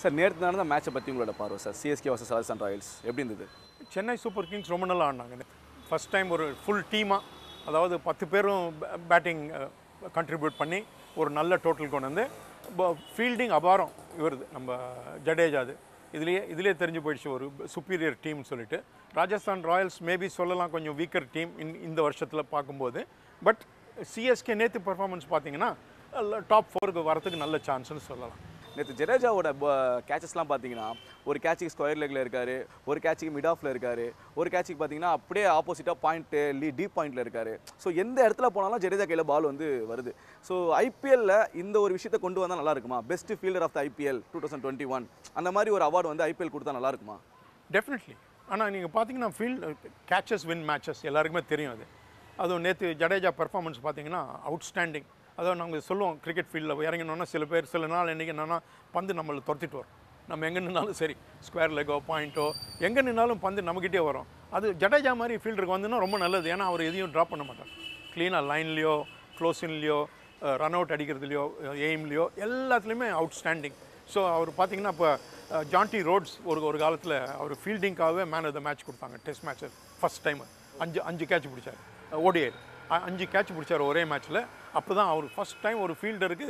sir நேற்று நடந்த மேட்சை பற்றி உங்களோட பார்வை sir CSK versus Rajasthan Royals எப்படி இருந்தது சென்னை சூப்பர் கிங்ஸ் ரொம்ப நல்லா ஆடினாங்க ஃபர்ஸ்ட் டைம் ஒரு ஃபுல் டீமாக அதாவது பத்து பேரும் பேட்டிங் கண்ட்ரிபியூட் பண்ணி ஒரு நல்ல டோட்டல் கொண்டு வந்து ஃபீல்டிங் அபாரம் இவருது நம்ம ஜடேஜாது இதுலேயே இதுலேயே தெரிஞ்சு போயிடுச்சு ஒரு சுப்பீரியர் டீம்னு சொல்லிட்டு ராஜஸ்தான் ராயல்ஸ் மேபி சொல்லலாம் கொஞ்சம் வீக்கர் டீம் இன் இந்த வருஷத்தில் பார்க்கும்போது பட் சிஎஸ்கே நேற்று பர்ஃபார்மன்ஸ் பார்த்தீங்கன்னா டாப் ஃபோருக்கு வரதுக்கு நல்ல சான்ஸ்னு சொல்லலாம் நேற்று ஜடேஜாவோட கேச்சஸ்லாம் பார்த்தீங்கன்னா ஒரு கேட்சுக்கு ஸ்கொயர் லெக்கில் இருக்காரு ஒரு கேட்சுக்கு மிட் ஆஃபில் இருக்காரு ஒரு கேட்சுக்கு பார்த்தீங்கன்னா அப்படியே ஆப்போசிட்டாக பாயிண்ட்டு லீ டீப் பாயிண்ட்டில் இருக்காரு ஸோ எந்த இடத்துல போனாலும் ஜடேஜா கையில் பால் வந்து வருது ஸோ ஐபிஎல்ல இந்த ஒரு விஷயத்தை கொண்டு வந்தால் நல்லா இருக்குமா best fielder of the IPL two thousand twenty one அந்த மாதிரி ஒரு அவார்டு வந்து ஐபிஎல் கொடுத்தா நல்லா இருக்குமா டெஃபினெட்லி ஆனால் நீங்கள் பார்த்தீங்கன்னா ஃபீல்ட் கேச்சஸ் வின் மேட்சஸ் எல்லாருக்குமே தெரியும் அது அதுவும் நேற்று ஜடேஜா பெர்ஃபார்மன்ஸ் பார்த்தீங்கன்னா அவுட்ஸ்டாண்டிங் அதாவது நாங்கள் சொல்லுவோம் கிரிக்கெட் ஃபீல்டில் இறங்கினோன்னா சில பேர் சில நாள் என்றைக்கு என்னன்னா பந்து நம்மளை துரத்திட்டு வரும் நம்ம எங்கே நின்னாலும் சரி ஸ்கொயர் லெக்கோ பாயிண்ட்டோ எங்கே நின்னாலும் பந்து நம்மக்கிட்டே வரும் அது ஜடேஜா மாதிரி ஃபீல்டருக்கு வந்துன்னா ரொம்ப நல்லது ஏன்னா அவர் எதையும் ட்ராப் பண்ண மாட்டார் க்ளீனாக லைன்லேயோ க்ளோஸின்லேயோ ரன் அவுட் அடிக்கிறதுலையோ எய்ம்லேயோ எல்லாத்துலேயுமே அவுட்ஸ்டாண்டிங் ஸோ அவர் பார்த்தீங்கன்னா இப்போ ஜான்டி ரோட்ஸ் ஒரு ஒரு காலத்தில் அவர் ஃபீல்டிங்காகவே மேன் ஆஃப் த மேட்ச் கொடுத்தாங்க டெஸ்ட் மேட்சஸ் ஃபஸ்ட் டைம் அஞ்சு அஞ்சு கேட்ச் பிடிச்சார் ஓடிஐ அஞ்சு கேட்ச் பிடிச்சார் ஒரே மேட்ச்சில் அப்போ தான் அவர் ஃபஸ்ட் டைம் ஒரு ஃபீல்டருக்கு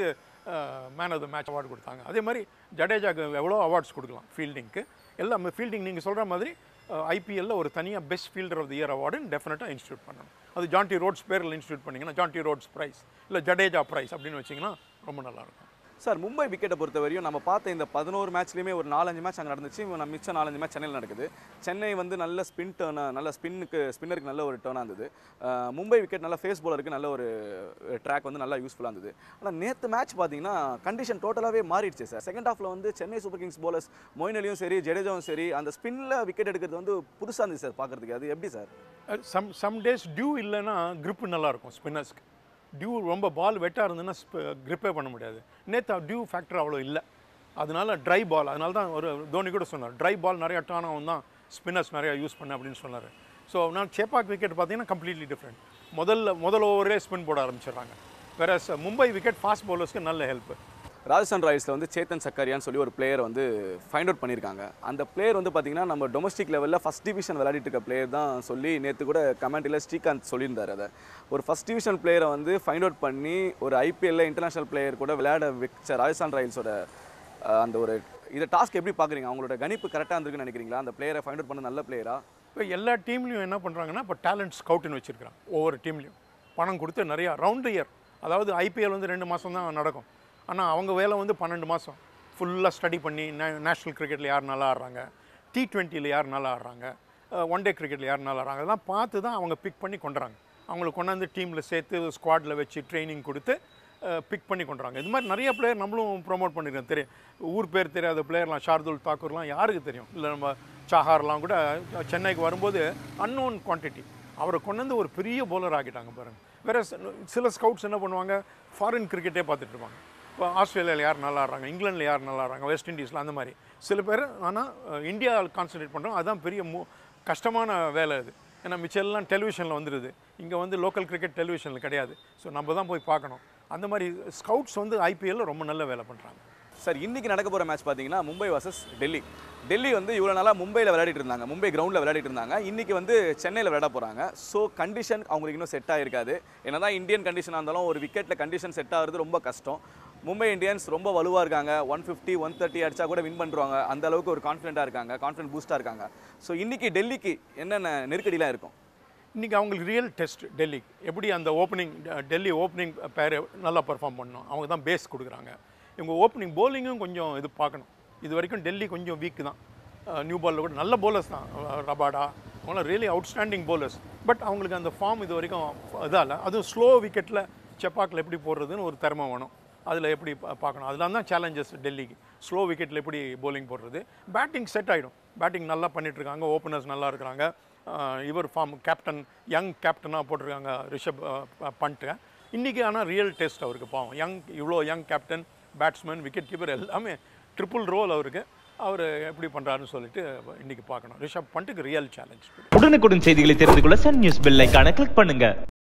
man of the match award கொடுத்தாங்க அதே மாதிரி ஜடேஜாக்கு எவ்வளோ அவார்ட்ஸ் கொடுக்கலாம் ஃபீல்டிங்க்கு எல்லாம் ஃபீல்டிங் நீங்கள் சொல்கிற மாதிரி ஐபிஎல்ல ஒரு தனியாக best fielder of the year அவார்டுன்னு டெஃபினட்டாக இன்ஸ்டியூட் பண்ணணும் அது ஜான்டி ரோட்ஸ் பேரில் இன்ஸ்டியூட் பண்ணிங்கன்னா ஜான்டி ரோட்ஸ் ப்ரைஸ் இல்லை ஜடேஜா ப்ரைஸ் அப்படின்னு வச்சிங்கன்னா ரொம்ப நல்லாயிருக்கும் சார் மும்பை விக்கெட்டை பொறுத்த வரையும் நம்ம பார்த்த இந்த பதினோரு மேட்ச்லையுமே ஒரு நாலஞ்சு மேட்ச் அங்கே நடந்துச்சு நம்ம மிச்சம் நாலஞ்சு மேட்ச் சென்னையில் நடக்குது சென்னை வந்து நல்ல ஸ்பின் டேர்ன் நல்ல ஸ்பின்னுக்கு ஸ்பின்னருக்கு நல்ல ஒரு டேர்னாக இருந்தது அஹ் மும்பை விக்கெட் நல்ல ஃபேஸ் போலருக்கு நல்ல ஒரு ட்ராக் வந்து நல்லா யூஸ்ஃபுல்லாக இருந்தது ஆனால் நேற்று மேட்ச் பார்த்தீங்கன்னா கண்டிஷன் டோட்டலாகவே மாறிடுச்சு சார் செகண்ட் ஹாஃபில் வந்து Chennai Super Kings bowlers Moeen அலியும் சரி ஜடேஜாவும் சரி அந்த ஸ்பின்னில் விக்கெட் எடுக்கிறது வந்து புதுசாக இருந்துச்சு சார் பார்க்குறதுக்கு அது எப்படி sir some some days dew இல்லைன்னா grip நல்லா இருக்கும் ஸ்பின்னர்ஸ்க்கு டியூ ரொம்ப பால் வெட்டாக இருந்ததுன்னா grip-ஏ பண்ண முடியாது நேற்று டியூ ஃபேக்டர் அவ்வளோ இல்லை அதனால ட்ரை பால் அதனால தான் ஒரு தோனி கூட சொன்னார் ட்ரை பால் நிறைய டர்ன் ஆகும் தான் ஸ்பின்னர்ஸ் நிறையா யூஸ் பண்ண அப்படின்னு சொன்னார் ஸோ நான் சேப்பாக் விக்கெட் பார்த்தீங்கன்னா கம்ப்ளீட்லி டிஃப்ரெண்ட் முதல்ல முதல் ஓவரே ஸ்பின் போட ஆரம்பிச்சிடுறாங்க வேற மும்பை விக்கெட் ஃபாஸ்ட் பவுலர்ஸ்க்கு நல்ல ஹெல்ப் ராஜஸ்தான் ராயல்ஸில் வந்து சேத்தன் சக்கரியான்னு சொல்லி ஒரு பிளேயர் வந்து ஃபைண்ட் அவுட் பண்ணியிருக்காங்க அந்த பிளேயர் வந்து பார்த்தீங்கன்னா நம்ம டொமஸ்டிக் லெவலில் ஃபஸ்ட் டிவிஷன் விளையாடிட்டு இருக்க பிளேயர் தான் சொல்லி நேற்று கூட கமெண்ட்டில் ஸ்ரீகாந்த் சொல்லியிருந்தார் அதை ஒரு ஃபஸ்ட் டிவிஷன் பிளேயரை வந்து ஃபைண்ட் அவுட் பண்ணி ஒரு ஐபிஎல்ல இன்டர்நேஷனல் பிளேயர் கூட விளையாட வச்ச ராஜஸ்தான் ராயல்ஸோட அஹ், அந்த ஒரு இதை டாஸ்க் எப்படி பார்க்குறீங்க அவங்களோட கணிப்பு கரெக்டாக இருந்திருக்குன்னு நினைக்கிறீங்களா அந்த பிளேயரை ஃபைண்ட் அவுட் பண்ண நல்ல பிளேயரா இப்போ எல்லா டீம்லையும் என்ன பண்ணுறாங்கன்னா இப்போ டேலண்ட் ஸ்கவுட்னு வச்சுருக்காங்க ஒவ்வொரு டீம்லையும் பணம் கொடுத்து நிறையா ரவுண்ட் இயர் அதாவது ஐபிஎல் வந்து ரெண்டு மாதம் தான் நடக்கும் ஆனால் அவங்க வேலை வந்து பன்னெண்டு மாதம் ஃபுல்லாக ஸ்டடி பண்ணி நேஷ்னல் கிரிக்கெட்டில் யார் நல்லா ஆடுறாங்க டி டுவெண்ட்டியில் யார் நல்லா ஆடுறாங்க ஒன் டே கிரிக்கெட்டில் யார் நல்லா ஆடுறாங்க அதெல்லாம் பார்த்து தான் அவங்க பிக் பண்ணி கொண்டுறாங்க அவங்களை கொண்டாந்து டீமில் சேர்த்து ஸ்குவாடில் வச்சு ட்ரைனிங் கொடுத்து பிக் பண்ணி கொண்டுறாங்க இது மாதிரி நிறைய பிளேயர் நம்மளும் ப்ரோமோட் பண்ணிருக்கோம் தெரியும் ஊர் பேர் தெரியாத பிளேயர்லாம் ஷார்துல் தாக்கூர்லாம் யாருக்கு தெரியும் இல்லை நம்ம சாஹார்லாம் கூட சென்னைக்கு வரும்போது அன்னோன் குவான்டிட்டி அவரை கொண்டு வந்து ஒரு பெரிய bowler ஆக்கிட்டாங்க பாருங்க வேற சி- சில ஸ்கவுட்ஸ் என்ன பண்ணுவாங்க ஃபாரின் கிரிக்கெட்டே பார்த்துட்டு இருப்பாங்க இப்போ ஆஸ்திரேலியாவில் யார் நல்லா ஆடுறாங்க இங்கிலாண்டில் யார் நல்லா ஆடுறாங்க வெஸ்ட் இண்டீஸில் அந்த மாதிரி சில பேர் ஆனால் இந்தியா கான்சன்ட்ரேட் பண்ணுறோம் அதுதான் பெரிய மு கஷ்டமான வேலை இது ஏன்னா மிச்சம் எல்லாம் டெலிவிஷனில் வந்துடுது இங்கே வந்து லோக்கல் கிரிக்கெட் டெலிவிஷனில் கிடையாது ஸோ நம்ம தான் போய் பார்க்கணும் அந்த மாதிரி ஸ்கவுட்ஸ் வந்து ஐபிஎல்ல ரொம்ப நல்ல வேலை பண்ணுறாங்க சார் இன்னைக்கு நடக்க போகிற மேட்ச் பார்த்தீங்கன்னா மும்பை வர்சஸ் டெல்லி டெல்லி வந்து இவ்வளோ நாளாக மும்பையில் விளையாடிட்டு இருந்தாங்க மும்பை கிரவுண்டில் விளையாடிட்டு இருந்தாங்க இன்னைக்கு வந்து சென்னையில் விளையாட போகிறாங்க ஸோ கண்டிஷன் அவங்களுக்கு இன்னும் செட் ஆகிருக்காது என்னதான் இந்தியன் கண்டிஷனாக இருந்தாலும் ஒரு விக்கெட்டில் கண்டிஷன் செட் ஆகுறது ரொம்ப கஷ்டம் மும்பை இந்தியன்ஸ் ரொம்ப வலுவாக இருக்காங்க ஒன் ஃபிஃப்டி ஒன் தேர்ட்டி அடிச்சா கூட வின் பண்ணுறாங்க அந்த அளவுக்கு ஒரு கான்ஃபிடென்ட்டாக இருக்காங்க கான்ஃபிடென்ட் பூஸ்ட்டாக இருக்காங்க ஸோ இன்னைக்கு டெல்லிக்கு என்னென்ன நெருக்கடிலாம் இருக்கும் இன்றைக்கி அவங்களுக்கு ரியல் டெஸ்ட் டெல்லி எப்படி அந்த ஓப்பனிங் டெல்லி ஓப்பனிங் பேர் நல்லா பெர்ஃபார்ம் பண்ணணும் அவங்க தான் பேஸ் கொடுக்குறாங்க இவங்க ஓப்பனிங் bowling-ம் கொஞ்சம் இது பார்க்கணும் இது வரைக்கும் டெல்லி கொஞ்சம் வீக் தான் நியூ பாலில் கூட நல்ல bowlers தான் அஹ் ரபாடா அவங்களாம் ரியலி அவுட்ஸ்டாண்டிங் bowlers பட் அவங்களுக்கு அந்த ஃபார்ம் இது வரைக்கும் இதால் அதுவும் ஸ்லோ விக்கெட்டில் செப்பாக்கில் எப்படி போடுறதுன்னு ஒரு திறமை வேணும் அதில் எப்படி பா- பார்க்கணும் அதெல்லாம் தான் சேலஞ்சஸ் டெல்லிக்கு ஸ்லோ விக்கெட்டில் எப்படி bowling போடுறது பேட்டிங் செட் ஆகிடும் பேட்டிங் நல்லா பண்ணிட்டு இருக்காங்க ஓப்பனர்ஸ் நல்லா இருக்கிறாங்க ஆஹ் இவர் ஃபார்ம் கேப்டன் யங் கேப்டனாக போட்டிருக்காங்க ரிஷப் பண்ணிட்டு இன்றைக்கி ஆனால் ரியல் டெஸ்ட் அவருக்கு பாவம் யங் இவ்வளோ young captain batsman wicket keeper எல்லாமே ட்ரிபிள் ரோல் அவருக்கு அவர் எப்படி பண்ணுறாருன்னு சொல்லிட்டு இன்றைக்கி பார்க்கணும் ரிஷப் பண்ணிட்டுக்கு ரியல் சேலஞ்ச் உடனுக்குடன் செய்திகளை தெரிந்து கொள்ள சன் நியூஸ் பெல் ஐகானை கிளிக் பண்ணுங்க